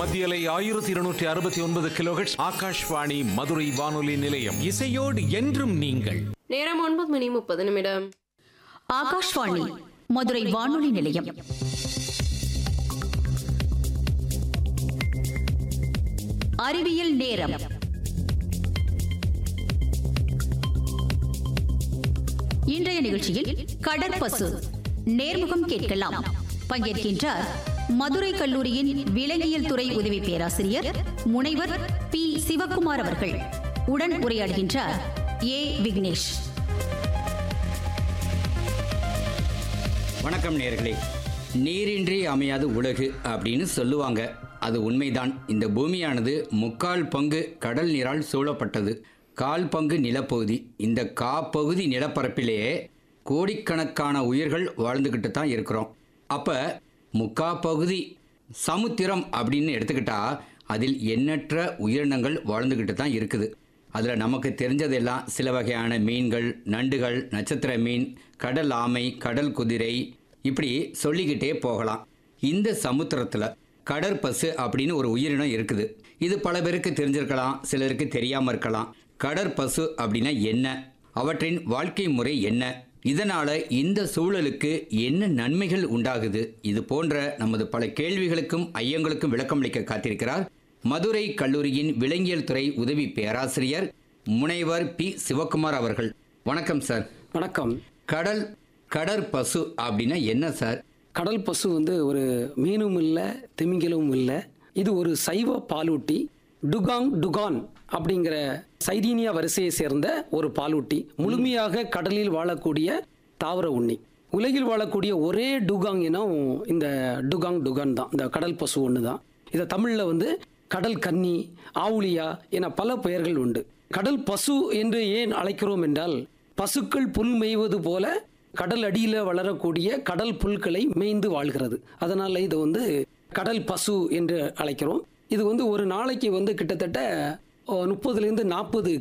மத்தியலை ஆயிரத்தி இருநூற்றி அறுபத்தி ஒன்பது கிலோஹெட்ஸ் ஆகாஷ்வாணி மதுரை வானொலி நிலையம் இசையோடு என்றும் நீங்கள் நேரம் ஒன்பது மணி முப்பது நிமிடம் ஆகாஷ்வாணி மதுரை வானொலி நிலையம் அறிவியல் நேரம் இன்றைய நிகழ்ச்சியில் கடற்பசு நேர்முகம் கேட்கலாம் பங்கேற்கின்றார் மதுரை கல்லூரியின் விலங்கியல் துறை உதவி பேராசிரியர் முனைவர் பி சிவக்குமார் அவர்கள் உடன் உரையாடுகின்றார் ஏ விக்னேஷ் வணக்கம் நேர்களே நீரின்றி அமையாது உலகு அப்படின்னு சொல்லுவாங்க அது உண்மைதான் இந்த பூமியானது முக்கால் பங்கு கடல் நீரால் சூழப்பட்டது கால் பங்கு நிலப்பகுதி இந்த காப்பகுதி நிலப்பரப்பிலேயே கோடிக்கணக்கான உயிர்கள் வாழ்ந்துக்கிட்டு தான் இருக்கிறோம் அப்போ முக்கா பகுதி சமுத்திரம் அப்படின்னு எடுத்துக்கிட்டா அதில் எண்ணற்ற உயிரினங்கள் வாழ்ந்துக்கிட்டு தான் இருக்குது அதில் நமக்கு தெரிஞ்சதெல்லாம் சில வகையான மீன்கள் நண்டுகள் நட்சத்திர மீன் கடல் ஆமை கடல் குதிரை இப்படி சொல்லிக்கிட்டே போகலாம் இந்த சமுத்திரத்தில் கடற்பசு அப்படின்னு ஒரு உயிரினம் இருக்குது இது பல பேருக்கு தெரிஞ்சிருக்கலாம் சிலருக்கு தெரியாமல் இருக்கலாம் கடற்பசு அப்படின்னா என்ன அவற்றின் வாழ்க்கை முறை என்ன இதனால இந்த சூழலுக்கு என்ன நன்மைகள் உண்டாகுது இது போன்ற நமது பல கேள்விகளுக்கும் ஐயங்களுக்கும் விளக்கம் அளிக்க காத்திருக்கிறார் மதுரை கல்லூரியின் விலங்கியல் துறை உதவி பேராசிரியர் முனைவர் பி சிவகுமார் அவர்கள் வணக்கம் சார் வணக்கம் கடல் கடற்பசு அப்படின்னா என்ன சார் கடல் பசு வந்து ஒரு மீனும் இல்லை திமிங்கலமும் இல்லை இது ஒரு சைவ பாலூட்டி டுகாங் டுகான் அப்படிங்கிற சைரீனியா வரிசையை சேர்ந்த ஒரு பாலூட்டி முழுமையாக கடலில் வாழக்கூடிய தாவர உண்ணி உலகில் வாழக்கூடிய ஒரே டுகாங் இனம் இந்த டுகாங் டுகான் தான் இந்த கடல் பசு ஒன்று தான் இதை தமிழில் வந்து கடல் கன்னி ஆவுளியா என பல பெயர்கள் உண்டு கடல் பசு என்று ஏன் அழைக்கிறோம் என்றால் பசுக்கள் புல் மேய்வது போல கடல் அடியில் வளரக்கூடிய கடல் புல்களை மேய்ந்து வாழ்கிறது அதனால இதை வந்து கடல் பசு என்று அழைக்கிறோம் இது வந்து ஒரு நாளைக்கு வந்து கிட்டத்தட்ட முப்பதுலேருந்து நாற்பது